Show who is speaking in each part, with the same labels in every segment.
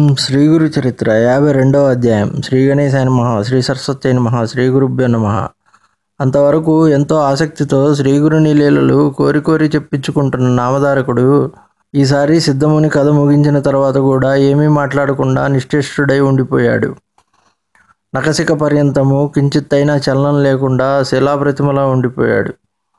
Speaker 1: శ్రీ గురు చరిత్ర యాభై రెండవ అధ్యాయం శ్రీ గణేశాయ నమః శ్రీ సరస్వతి నమః శ్రీ గురుభ్యో నమః అంతవరకు ఎంతో ఆసక్తితో శ్రీ గురుని లీలలు కోరి కోరి చెప్పించుకుంటున్న నామధారకుడు ఈసారి సిద్ధముని కథ ముగించిన తర్వాత కూడా ఏమీ మాట్లాడకుండా నిశ్చేష్టుడై ఉండిపోయాడు నకసిక పర్యంతము కించిత్తైనా చలనం లేకుండా శిలాప్రతిమలా ఉండిపోయాడు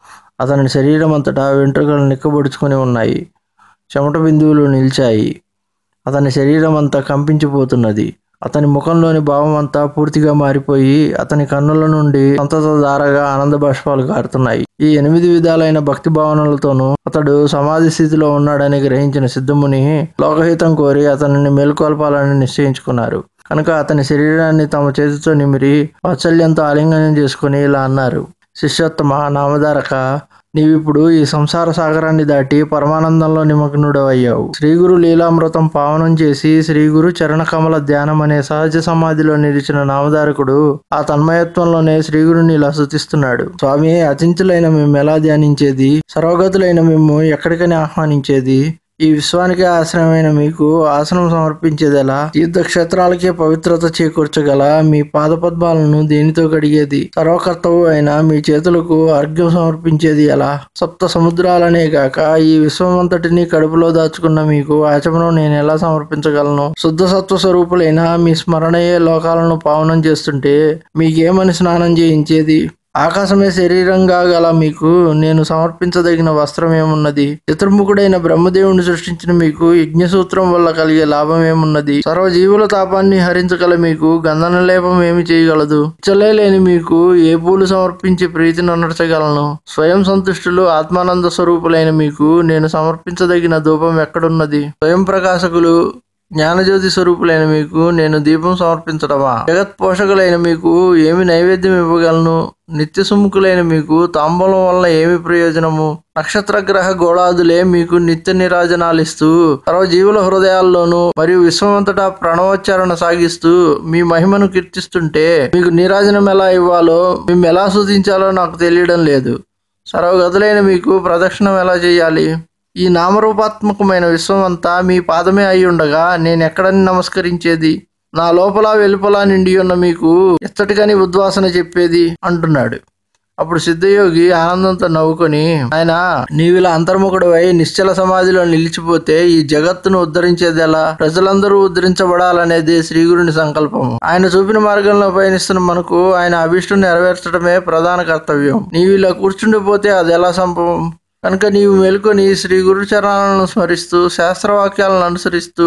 Speaker 1: అతని శరీరం అంతటా వెంట్రుకలు నిక్కబొడుచుకొని ఉన్నాయి చెమట బిందువులు నిలిచాయి అతని శరీరం అంతా కంపించిపోతున్నది అతని ముఖంలోని భావం అంతా పూర్తిగా మారిపోయి అతని కన్నుల నుండి సంతత ధారగా ఆనంద బాష్పాలు కారుతున్నాయి ఈ ఎనిమిది విధాలైన భక్తి భావనలతోనూ అతడు సమాధి స్థితిలో ఉన్నాడని గ్రహించిన సిద్ధముని లోకహితం కోరి అతనిని మేల్కొల్పాలని నిశ్చయించుకున్నారు కనుక అతని శరీరాన్ని తమ చేతితో నిమిరి వాత్సల్యంతో ఆలింగనం చేసుకుని ఇలా అన్నారు శిష్యోత్తమ నామధారక నీవిప్పుడు ఈ సంసార సాగరాన్ని దాటి పరమానందంలో నిమగ్నుడవయ్యావు శ్రీగురు లీలామృతం పావనం చేసి శ్రీగురు చరణ కమల ధ్యానం అనే సహజ సమాధిలో నిలిచిన నామధారకుడు ఆ తన్మయత్వంలోనే శ్రీగురుని ఇలా శుతిస్తున్నాడు స్వామి అచించులైన మేము ఎలా ధ్యానించేది సర్వగతులైన మేము ఎక్కడికని ఆహ్వానించేది ఈ విశ్వానికి ఆశ్రయమైన మీకు ఆసనం సమర్పించేది ఎలా తీర్థక్షేత్రాలకే పవిత్రత చేకూర్చగల మీ పాదపద్మాలను దేనితో కడిగేది సర్వకర్తవు అయిన మీ చేతులకు అర్ఘ్యం సమర్పించేది ఎలా సప్త సముద్రాలనే గాక ఈ విశ్వమంతటిని కడుపులో దాచుకున్న మీకు ఆచమనం నేను ఎలా సమర్పించగలను శుద్ధ సత్వ స్వరూపులైన మీ స్మరణయే లోకాలను పావనం చేస్తుంటే మీకేమని స్నానం చేయించేది ఆకాశమే శరీరంగా గల మీకు నేను సమర్పించదగిన వస్త్రం ఏమున్నది చతుర్ముఖుడైన బ్రహ్మదేవుని సృష్టించిన మీకు యజ్ఞసూత్రం వల్ల కలిగే లాభం ఏమున్నది సర్వజీవుల తాపాన్ని హరించగల మీకు గంధన లేపం ఏమి చేయగలదు లేని మీకు ఏ పూలు సమర్పించి ప్రీతిని నడచగలను స్వయం సంతుష్టులు ఆత్మానంద స్వరూపులైన మీకు నేను సమర్పించదగిన ధూపం ఎక్కడున్నది స్వయం ప్రకాశకులు జ్ఞానజ్యోతి స్వరూపులైన మీకు నేను దీపం సమర్పించడమా జగత్ పోషకులైన మీకు ఏమి నైవేద్యం ఇవ్వగలను నిత్య సుముఖులైన మీకు తాంబూలం వల్ల ఏమి ప్రయోజనము నక్షత్ర గ్రహ గోళాదులే మీకు నిత్య నిరాజనాలిస్తూ సర్వజీవుల హృదయాల్లోనూ మరియు విశ్వమంతటా ప్రణవోచ్చారణ సాగిస్తూ మీ మహిమను కీర్తిస్తుంటే మీకు నీరాజనం ఎలా ఇవ్వాలో మేము ఎలా సూచించాలో నాకు తెలియడం లేదు సర్వగతులైన మీకు ప్రదక్షిణం ఎలా చేయాలి ఈ నామరూపాత్మకమైన విశ్వం అంతా మీ పాదమే అయి ఉండగా నేను ఎక్కడని నమస్కరించేది నా లోపల వెలుపల నిండి ఉన్న మీకు ఎత్తటికని ఉద్వాసన చెప్పేది అంటున్నాడు అప్పుడు సిద్ధయోగి ఆనందంతో నవ్వుకొని ఆయన నీవిలా అంతర్ముఖుడవై నిశ్చల సమాధిలో నిలిచిపోతే ఈ జగత్తును ఉద్ధరించేది ఎలా ప్రజలందరూ ఉద్ధరించబడాలనేది శ్రీగురుని సంకల్పం ఆయన చూపిన మార్గంలో పయనిస్తున్న మనకు ఆయన అభిష్టం నెరవేర్చడమే ప్రధాన కర్తవ్యం నీవు ఇలా కూర్చుండిపోతే అది ఎలా సంభవం కనుక నీవు మేల్కొని శ్రీ గురు చరణాలను స్మరిస్తూ శాస్త్రవాక్యాలను అనుసరిస్తూ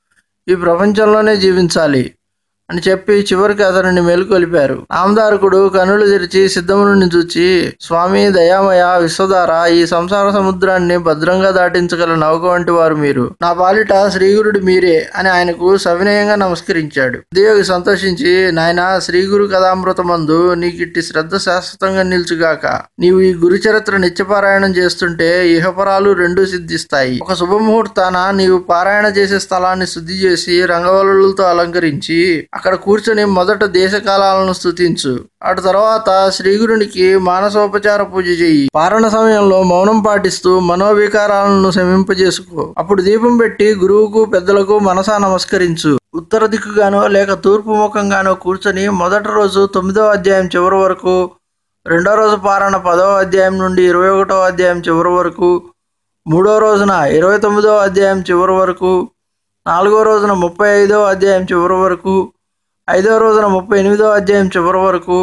Speaker 1: ఈ ప్రపంచంలోనే జీవించాలి అని చెప్పి చివరికి అతనిని మేలుకొలిపారు నామధారకుడు కనులు తెరిచి సిద్ధముని చూచి స్వామి దయామయ విశ్వధార ఈ సంసార సముద్రాన్ని భద్రంగా దాటించగల నౌక వంటి వారు మీరు నా పాలిట శ్రీగురుడు మీరే అని ఆయనకు సవినయంగా నమస్కరించాడు దేవి సంతోషించి నాయన శ్రీగురు కథామృతమందు నీకిట్టి శ్రద్ధ శాశ్వతంగా నిల్చుగాక నీవు ఈ గురు చరిత్ర నిత్యపారాయణం చేస్తుంటే ఇహపరాలు రెండూ సిద్ధిస్తాయి ఒక శుభముహూర్తాన నీవు పారాయణ చేసే స్థలాన్ని శుద్ధి చేసి రంగవల్లులతో అలంకరించి అక్కడ కూర్చొని మొదట దేశకాలాలను స్థుతించు అటు తర్వాత శ్రీగురునికి మానసోపచార పూజ చెయ్యి పారణ సమయంలో మౌనం పాటిస్తూ మనోవికారాలను శమింపజేసుకో అప్పుడు దీపం పెట్టి గురువుకు పెద్దలకు మనసా నమస్కరించు ఉత్తర దిక్కుగానో లేక తూర్పు ముఖంగానో కూర్చొని మొదటి రోజు తొమ్మిదవ అధ్యాయం చివరి వరకు రెండో రోజు పారణ పదవ అధ్యాయం నుండి ఇరవై ఒకటవ అధ్యాయం చివరి వరకు మూడో రోజున ఇరవై తొమ్మిదవ అధ్యాయం చివరి వరకు నాలుగో రోజున ముప్పై ఐదవ అధ్యాయం చివరి వరకు ఐదవ రోజున ముప్పై ఎనిమిదవ అధ్యాయం చివరి వరకు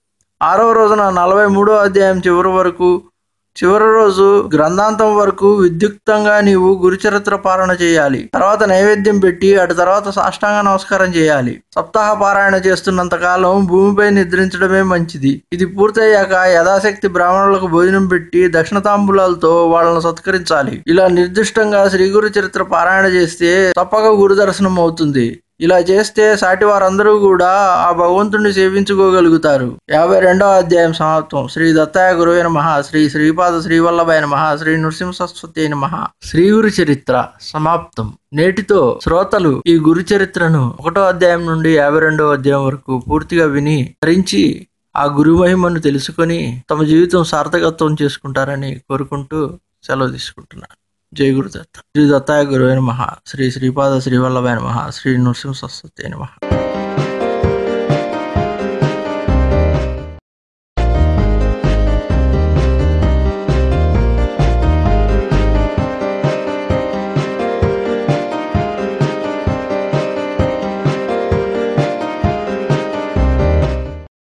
Speaker 1: ఆరవ రోజున నలభై మూడవ అధ్యాయం చివరి వరకు చివరి రోజు గ్రంథాంతం వరకు విద్యుక్తంగా నీవు గురుచరిత్ర పాలన చేయాలి తర్వాత నైవేద్యం పెట్టి అటు తర్వాత సాష్టాంగ నమస్కారం చేయాలి సప్తాహ పారాయణ చేస్తున్నంత కాలం భూమిపై నిద్రించడమే మంచిది ఇది పూర్తయ్యాక యథాశక్తి బ్రాహ్మణులకు భోజనం పెట్టి దక్షిణ తాంబూలాలతో వాళ్ళను సత్కరించాలి ఇలా నిర్దిష్టంగా శ్రీ గురు చరిత్ర పారాయణ చేస్తే తప్పక గురు దర్శనం అవుతుంది ఇలా చేస్తే సాటి వారందరూ కూడా ఆ భగవంతుడిని సేవించుకోగలుగుతారు యాభై రెండవ అధ్యాయం సమాప్తం శ్రీ దత్తాయ గురువైన మహా శ్రీ శ్రీపాద శ్రీవల్లభైన మహా శ్రీ నృసింహ సరస్వతి అయిన మహా శ్రీ గురు చరిత్ర సమాప్తం నేటితో శ్రోతలు ఈ గురు చరిత్రను ఒకటో అధ్యాయం నుండి యాభై రెండవ అధ్యాయం వరకు పూర్తిగా విని ధరించి ఆ గురు మహిమను తెలుసుకొని తమ జీవితం సార్థకత్వం చేసుకుంటారని కోరుకుంటూ సెలవు తీసుకుంటున్నాను జై గురుదత్త శ్రీ దత్తాయ గురువే నమ శ్రీ శ్రీపాద శ్రీవల్లభాయ నమ శ్రీ నృసింహ సరస్వతి నమ